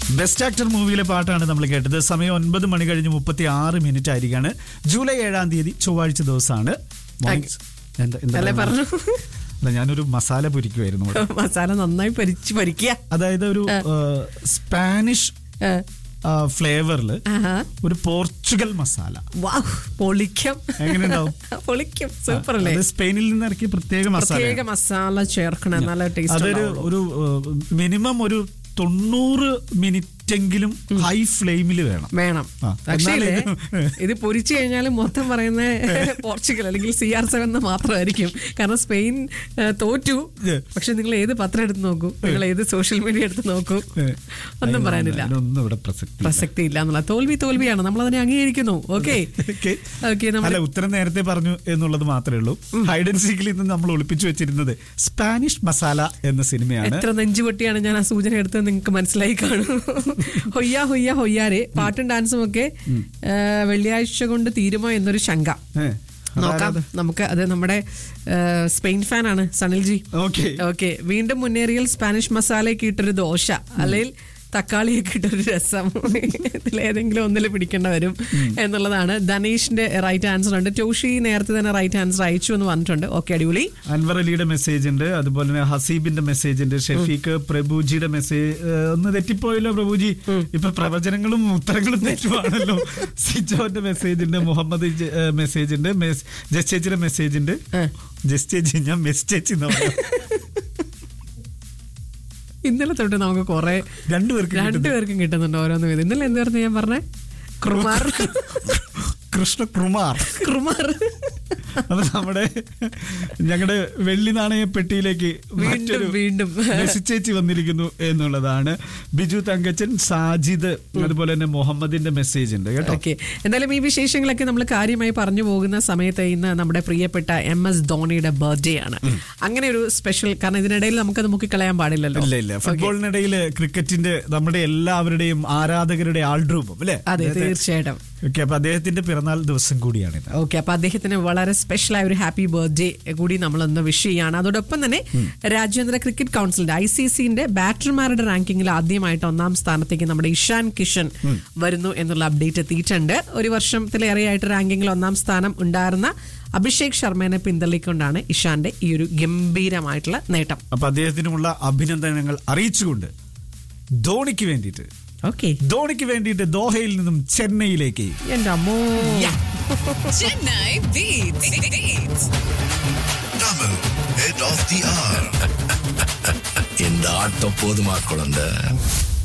Best actor മൂവിയിലെ പാട്ടാണ് നമ്മൾ കേട്ടത് സമയം ഒൻപത് മണി കഴിഞ്ഞ് മുപ്പത്തി ആറ് മിനിറ്റ് ആയിരിക്കാണ് ജൂലൈ ഏഴാം തീയതി ചൊവ്വാഴ്ച ദിവസമാണ് Morning- എന്താ- എന്താ അല്ലേ പറയുക? പറഞ്ഞു അല്ല ഞാനൊരു മസാല പൊരിക്കുമായിരുന്നു ഇവിടെ. മസാല നന്നായി പരിച്ച് പരിക്കുക അതായത് ഒരു സ്പാനിഷ് ഫ്ലേവറിൽ ഒരു പോർച്ചുഗൽ മസാല വാവ് പൊളിക്കും എങ്ങനെയുണ്ടാവും? പൊളിക്കും സൂപ്പർ അല്ലേ അത് സ്പെയിനിൽ നിന്ന് ഇറക്കിയ പ്രത്യേക മസാല പ്രത്യേക മസാല ചേർക്കണം നല്ല ടേസ്റ്റ് അതൊരു ഒരു മിനിമം ഒരു തൊണ്ണൂറ് മിനിറ്റെങ്കിലും ഹൈ ഫ്ലെയിമിൽ വേണം വേണം ആ, പക്ഷേ എന്നാലേ ഇല്ലേ, ഇത് പൊരിച്ചു കഴിഞ്ഞാൽ മൊത്തം പറയുന്ന പോർച്ചുഗൽ അല്ലെങ്കിൽ സി ആർ സെവൻ എന്ന് മാത്രമായിരിക്കും കാരണം സ്പെയിൻ ഏ, തോറ്റു Yeah. പക്ഷെ നിങ്ങൾ ഏത് പത്രം എടുത്ത് നോക്കൂ നിങ്ങൾ ഏത് സോഷ്യൽ മീഡിയ എടുത്ത് നോക്കൂ ഒന്നും പറയാനില്ല അതിനൊന്നും ഇവിടെ പ്രസക്തി പ്രസക്തി ഇല്ല എന്നുള്ള തോൽവി തോൽവിയാണ് നമ്മൾ അതിനെ അംഗീകരിക്കുന്നു ഓക്കെ Okay. ഓക്കെ നമ്മൾ അല്ല ഉത്തരം നേരത്തെ പറഞ്ഞു എന്നുള്ളത് മാത്രമേ ഉള്ളൂ ഹൈഡ് ആൻഡ് സീക്കിൽ നിന്ന് നമ്മൾ ഒളിപ്പിച്ചു വെച്ചിരുന്നത് സ്പാനിഷ് മസാല എന്ന സിനിമയാണ് എത്ര നെഞ്ചുപൊട്ടിയാണ് ഞാൻ ആ സൂചന എടുത്തത് നിങ്ങൾക്ക് മനസ്സിലായി കാണും ഹൊയ്യ ഹൊയ്യ ഹൊയ്യാരെ പാട്ടും ഡാൻസും ഒക്കെ ഏ, വെള്ളിയാഴ്ച കൊണ്ട് തീരുമോ എന്നൊരു ശങ്ക ഏ, നോക്കാം അതാരത്? നമുക്ക് അത് നമ്മുടെ ഏ, സ്പെയിൻ ഫാൻ ആണ് സനിൽജി ഓക്കെ ഓക്കെ വീണ്ടും മുന്നേറിയൽ സ്പാനിഷ് മസാലയൊക്കെ ഇട്ടൊരു ദോശ അല്ലെങ്കിൽ തക്കാളിയൊക്കെ ഇട്ടൊരു രസം ഇതിലേതെങ്കിലും ഒന്നിൽ പിടിക്കേണ്ട വരും എന്നുള്ളതാണ് ധനേഷിന്റെ റൈറ്റ് ആൻസർ ഉണ്ട് ടോഷി നേരത്തെ തന്നെ റൈറ്റ് ആൻസർ അയച്ചു എന്ന് വന്നിട്ടുണ്ട് ഓക്കെ അടിപൊളി അൻവർ അലിയുടെ മെസ്സേജ് ഉണ്ട് അതുപോലെ തന്നെ ഹസീബിന്റെ മെസ്സേജ് ഉണ്ട് ഷെഫീഖ് പ്രഭുജിയുടെ മെസ്സേജ് ഒന്ന് തെറ്റിപ്പോയല്ലോ പ്രഭുജി ഇപ്പൊ പ്രവചനങ്ങളും ഉത്തരങ്ങളും തെറ്റുവാണല്ലോ സിജോന്റെ മെസ്സേജ് ഉണ്ട് മുഹമ്മദ് മെസ്സേജ് ഉണ്ട് മെസ്- ജസ് ചേച്ചിയുടെ മെസ്സേജ് ഉണ്ട് ജസ് ചേച്ചി ഞാൻ മെസ് ചേച്ചി എന്ന് പറയാം. ഇന്നലെ തൊട്ട് നമുക്ക് കുറെ രണ്ടുപേർക്കും രണ്ടുപേർക്കും കിട്ടുന്നുണ്ട് ഓരോന്ന് വീതം ഇന്നലെ എന്തായിരുന്നു ഞാൻ പറഞ്ഞേ കൃമാർ കൃഷ്ണ കുമാർ കൃമാർ അത് നമ്മുടെ ഞങ്ങളുടെ വെള്ളി നാണയ പെട്ടിയിലേക്ക് വീണ്ടും, മറ്റൊരു വീണ്ടും. മെസ്സി ചേച്ചി വന്നിരിക്കുന്നു എന്നുള്ളതാണ് ബിജു തങ്കച്ചൻ സാജിദ് അതുപോലെ തന്നെ മുഹമ്മദിന്റെ മെസ്സേജ് ഉണ്ട് കേട്ടോ ഓക്കെ എന്തായാലും ഈ വിശേഷങ്ങളൊക്കെ നമ്മൾ കാര്യമായി പറഞ്ഞു പോകുന്ന സമയത്ത് ഇന്ന് നമ്മുടെ പ്രിയപ്പെട്ട എം എസ് ധോണിയുടെ ബർത്ത്ഡേ ആണ് അങ്ങനെ ഒരു സ്പെഷ്യൽ കാരണം ഇതിനിടയിൽ നമുക്കത് മുക്കിക്കളയാൻ പാടില്ലല്ലോ ഇല്ല ഇല്ല ഫുട്ബോളിനിടയിൽ ക്രിക്കറ്റിന്റെ നമ്മുടെ എല്ലാവരുടെയും ആരാധകരുടെ ആൾരൂപം അല്ലേ അതെ തീർച്ചയായിട്ടും ഓക്കെ അപ്പൊ അദ്ദേഹത്തിന്റെ പിറന്നാൾ ദിവസം കൂടിയാണ് ഇന്ന് ഓക്കെ അപ്പൊ അദ്ദേഹത്തിന് വളരെ സ്പെഷ്യൽ ആയ ഒരു ഹാപ്പി ബർത്ത്ഡേ കൂടി നമ്മളൊന്ന് വിഷ് ചെയ്യാണ് അതോടൊപ്പം തന്നെ രാജ്യാന്തര ക്രിക്കറ്റ് കൗൺസിലിന്റെ ഐ സി സിന്റെ ബാറ്റർമാരുടെ റാങ്കിങ്ങിൽ ആദ്യമായിട്ട് ഒന്നാം സ്ഥാനത്തേക്ക് നമ്മുടെ ഇഷാൻ കിഷൻ വരുന്നു എന്നുള്ള അപ്ഡേറ്റ് എത്തിയിട്ടുണ്ട് ഒരു വർഷത്തിലേറെയായിട്ട് റാങ്കിങ്ങിൽ ഒന്നാം സ്ഥാനം ഉണ്ടായിരുന്ന അഭിഷേക് ശർമ്മേനെ പിന്തള്ളിക്കൊണ്ടാണ് ഇഷാന്റെ ഈ ഒരു ഗംഭീരമായിട്ടുള്ള നേട്ടം അപ്പൊ അദ്ദേഹത്തിനുമുള്ള അഭിനന്ദനങ്ങൾ അറിയിച്ചുകൊണ്ട് ധോണിക്ക് വേണ്ടിയിട്ട് ഓക്കെ ധോണിക്ക് വേണ്ടിയിട്ട് ദോഹയിൽ നിന്നും ചെന്നൈയിലേക്ക് എന്റെ അമ്മോ Chennai Beats. Beats. Tamil, head of the hour. இந்த ஆட்டம் போதுமா குழந்தை